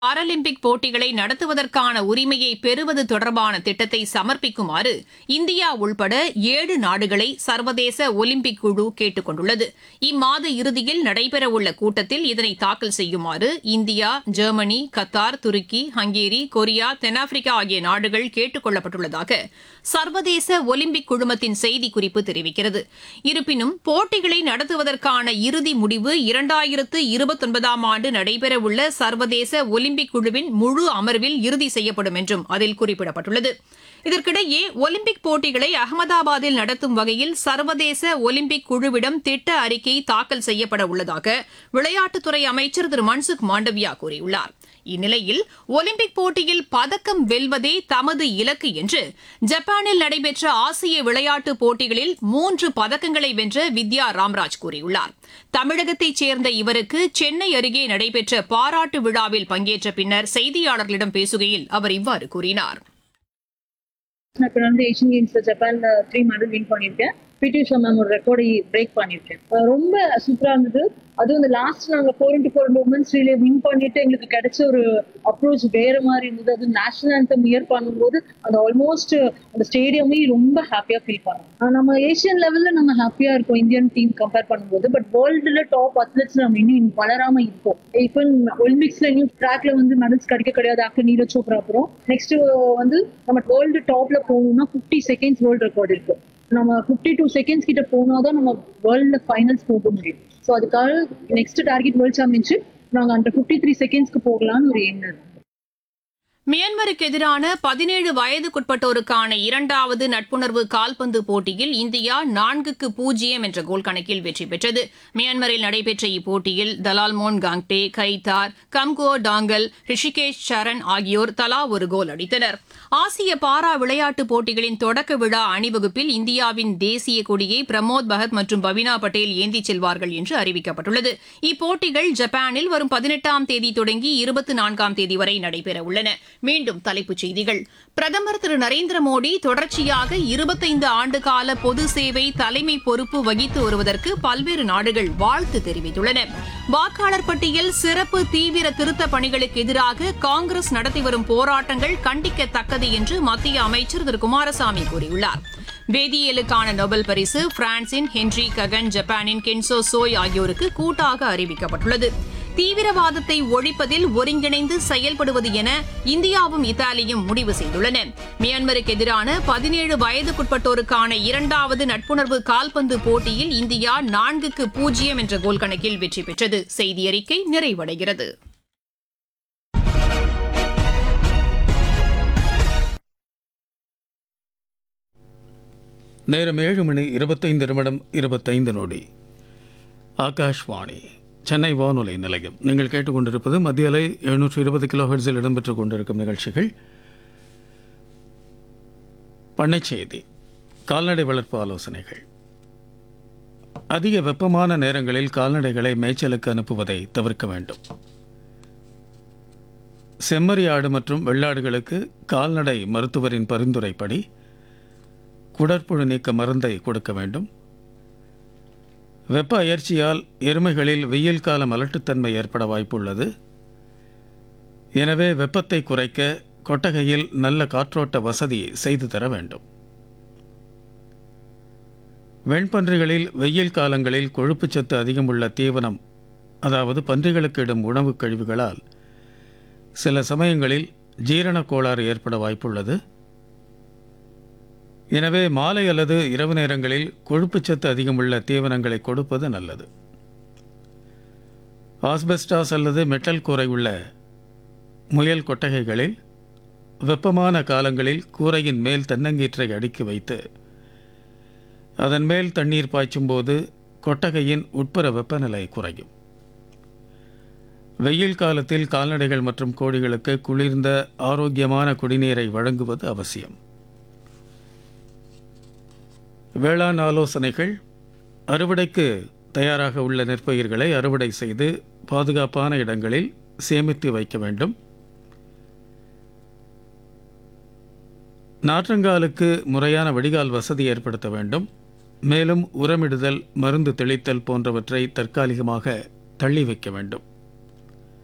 Paralympic போட்டிகளை நடத்துவதற்கான உரிமையை பெறுவது தொடர்பான திட்டத்தை சமர்ப்பிக்குமாறு இந்தியா உள்பட ஏழு நாடுகளை சர்வதேச ஒலிம்பிக் குழு கேட்டுக் கொண்டுள்ளது இம்மாத இறுதியில் நடைபெறவுள்ள கூட்டத்தில் இதனை தாக்கல் செய்யுமாறு இந்தியா ஜெர்மனி கத்தார் துருக்கி ஹங்கேரி கொரியா தென்னாப்பிரிக்கா ஆகிய நாடுகள் கேட்டுக் கொள்ளப்பட்டுள்ளதாக சர்வதேச ஒலிம்பிக் குழுமத்தின் செய்திக்குறிப்பு தெரிவிக்கிறது இருப்பினும் போட்டிகளை நடத்துவதற்கான இறுதி முடிவு இரண்டாயிரத்து இருபத்தொன்பதாம் ஆண்டு நடைபெறவுள்ள சர்வதேச ஒலிம்பிக் குழுவின் முழு அமர்வில் இறுதி செய்யப்படும் என்றும் அதில் குறிப்பிடப்பட்டுள்ளது இதற்கிடையே ஒலிம்பிக் போட்டிகளை அகமதாபாத்தில் நடத்தும் வகையில் சர்வதேச ஒலிம்பிக் குழுவிடம் திட்ட அறிக்கை தாக்கல் செய்யப்பட உள்ளதாக விளையாட்டுத்துறை அமைச்சர் திரு மன்சுக் மாண்டவியா கூறியுள்ளார் இந்நிலையில் ஒலிம்பிக் போட்டியில் பதக்கம் வெல்வதே தமது இலக்கு என்று ஜப்பானில் நடைபெற்ற ஆசிய விளையாட்டுப் போட்டிகளில் மூன்று பதக்கங்களை வென்ற வித்யா ராம்ராஜ் கூறியுள்ளார் தமிழகத்தைச் சேர்ந்த இவருக்கு சென்னை அருகே நடைபெற்ற பாராட்டு விழாவில் பங்கேற்ற பின்னர் செய்தியாளர்களிடம் பேசுகையில் அவர் இவ்வாறு கூறினார் நான் இப்போ வந்து ஏஷியன் கேம்ஸ்ல ஜப்பான்ல த்ரீ மெடல் வின் பண்ணியிருக்கேன் பிடி உஷா மேம் ஒரு ரெக்கார்டை பிரேக் பண்ணியிருக்கேன் அஹ் ரொம்ப சூப்பரா இருந்தது அதுவும் இந்த லாஸ்ட் நாங்க four into four women's relay win பண்ணிட்டு எங்களுக்கு கிடைச்ச ஒரு அப்ரோச் வேற மாதிரி இருந்தது அது நேஷனல் anthem இயர் பண்ணும்போது அந்த ஆல்மோஸ்ட் அந்த ஸ்டேடியமே ரொம்ப ஹாப்பியா ஃபீல் பண்ணோம் ஆஹ் நம்ம ஏஷியன் லெவல்ல நம்ம ஹாப்பியா இருக்கோம் இந்தியன் டீம் கம்பேர் பண்ணும்போது பட் வேர்ல்டுல டாப் அத்லெட்ஸ் நம்ம இன்னும் வளராம இருக்கோம் இப்போ ஒலிம்பிக்ஸ்ல இன்னும் ட்ராக்ல வந்து மெடல்ஸ் கிடைக்க கிடையாது ஆஃப்டர் நீரஜ் சோப்ரா அப்புறம் நெக்ஸ்ட் வந்து நம்ம வேர்ல்டு டாப்ல போகணும்னா ஃபிஃப்டி செகண்ட்ஸ் வேர்ல்டு ரெக்கார்ட் இருக்கு நம்ம ஃபிஃப்டி டூ செகண்ட்ஸ் கிட்ட போனாதான் நம்ம வேர்ல்டு ஃபைனல்ஸ் போக முடியும் ஸோ அதுக்காக நெக்ஸ்ட் டார்கெட் வேர்ல்ட் சாம்பியன்ஷிப் நாங்கள் அந்த ஃபிஃப்டி த்ரீ செகண்ட்ஸ்க்கு போகலான்னு ஒரு எண்ணம் இருக்கு. மியான்மருக்கு எதிரான பதினேழு வயதுக்குட்பட்டோருக்கான இரண்டாவது நட்புணர்வு கால்பந்து போட்டியில் இந்தியா நான்குக்கு பூஜ்ஜியம் என்ற கோல் கணக்கில் வெற்றி பெற்றது மியான்மரில் நடைபெற்ற இப்போட்டியில் தலால்மோன் காங்டே கைதார் கம்கோ டாங்கல் ரிஷிகேஷ் சரண் ஆகியோர் தலா ஒரு கோல் அடித்தனர் ஆசிய பாரா விளையாட்டுப் போட்டிகளின் தொடக்க விழா அணிவகுப்பில் இந்தியாவின் தேசிய கொடியை பிரமோத் பகத் மற்றும் பவினா பட்டேல் ஏந்திச் செல்வார்கள் என்று அறிவிக்கப்பட்டுள்ளது இப்போட்டிகள் ஜப்பானில் வரும் பதினெட்டாம் தேதி தொடங்கி இருபத்தி நான்காம் தேதி வரை நடைபெற உள்ளன மீண்டும் தலைப்புச் செய்திகள் பிரதமர் திரு நரேந்திர மோடி தொடர்ச்சியாக இருபத்தைந்து ஆண்டுகால பொது சேவை தலைமை பொறுப்பு வகித்து வருவதற்கு பல்வேறு நாடுகள் வாழ்த்து தெரிவித்துள்ளன வாக்காளர் பட்டியல் சிறப்பு தீவிர திருத்தப் பணிகளுக்கு எதிராக காங்கிரஸ் நடத்தி வரும் போராட்டங்கள் கண்டிக்கத்தக்கது என்று மத்திய அமைச்சர் திரு குமாரசாமி கூறியுள்ளார் வேதியியலுக்கான நோபல் பரிசு பிரான்சின் ஹென்றி ககன் ஜப்பானின் கென்சோ சோய் ஆகியோருக்கு கூட்டாக அறிவிக்கப்பட்டுள்ளது தீவிரவாதத்தை ஒழிப்பதில் ஒருங்கிணைந்து செயல்படுவது என இந்தியாவும் இத்தாலியும் முடிவு செய்துள்ளன மியான்மருக்கு எதிரான பதினேழு வயதுக்குட்பட்டோருக்கான இரண்டாவது நட்புணர்வு கால்பந்து போட்டியில் இந்தியா நான்குக்கு பூஜ்ஜியம் என்ற கோல் கணக்கில் வெற்றி பெற்றது செய்தி அறிக்கை நிறைவடைகிறது நேரம் ஏழு மணி இருபத்தைந்து நிமிடம் இருபத்தைந்து நொடி ஆகாஷ்வாணி சென்னை வானொலி நிலையம் நீங்கள் கேட்டுக்கொண்டிருப்பது மத்திய அலை எழுநூற்று இருபது கிலோ ஹெர்ட்ஸில் இடம்பெற்றுக் கொண்டிருக்கும் நிகழ்ச்சிகள் பண்ணைச் செய்தி கால்நடை வளர்ப்பு ஆலோசனைகள் அதிக வெப்பமான நேரங்களில் கால்நடைகளை மேய்ச்சலுக்கு அனுப்புவதை தவிர்க்க வேண்டும் செம்மறி ஆடு மற்றும் வெள்ளாடுகளுக்கு கால்நடை மருத்துவரின் பரிந்துரைப்படி குடற்புழு நீக்க மருந்தை கொடுக்க வேண்டும் வெப்ப அயற்சியால் எருமைகளில் வெயில் கால மலட்டுத்தன்மை ஏற்பட வாய்ப்புள்ளது எனவே வெப்பத்தை குறைக்க கொட்டகையில் நல்ல காற்றோட்ட வசதி செய்து தர வேண்டும் வெண்பன்றிகளில் வெயில் காலங்களில் கொழுப்புச்சத்து அதிகமுள்ள தீவனம் அதாவது பன்றிகளுக்கு இடும் உணவுக் கழிவுகளால் சில சமயங்களில் ஜீரணக் கோளாறு ஏற்பட வாய்ப்புள்ளது எனவே மாலை அல்லது இரவு நேரங்களில் கொழுப்புச்சத்து அதிகமுள்ள தீவனங்களை கொடுப்பது நல்லது ஆஸ்பெஸ்டாஸ் அல்லது மெட்டல் கூரை உள்ள முயல் கொட்டகைகளில் வெப்பமான காலங்களில் கூரையின் மேல் தென்னங்கீற்றை அடுக்கி வைத்து அதன் மேல் தண்ணீர் பாய்ச்சும்போது கொட்டகையின் உட்புற வெப்பநிலை குறையும் வெயில் காலத்தில் கால்நடைகள் மற்றும் கோழிகளுக்கு குளிர்ந்த ஆரோக்கியமான குடிநீரை வழங்குவது அவசியம் வேளாண் ஆலோசனைகள் அறுவடைக்கு தயாராக உள்ள நெற்பயிர்களை அறுவடை செய்து பாதுகாப்பான இடங்களில் சேமித்து வைக்க வேண்டும் நாற்றங்காலுக்கு முறையான வடிகால் வசதி ஏற்படுத்த வேண்டும் மேலும் உரமிடுதல் மருந்து தெளித்தல் போன்றவற்றை தற்காலிகமாக தள்ளி வைக்க வேண்டும்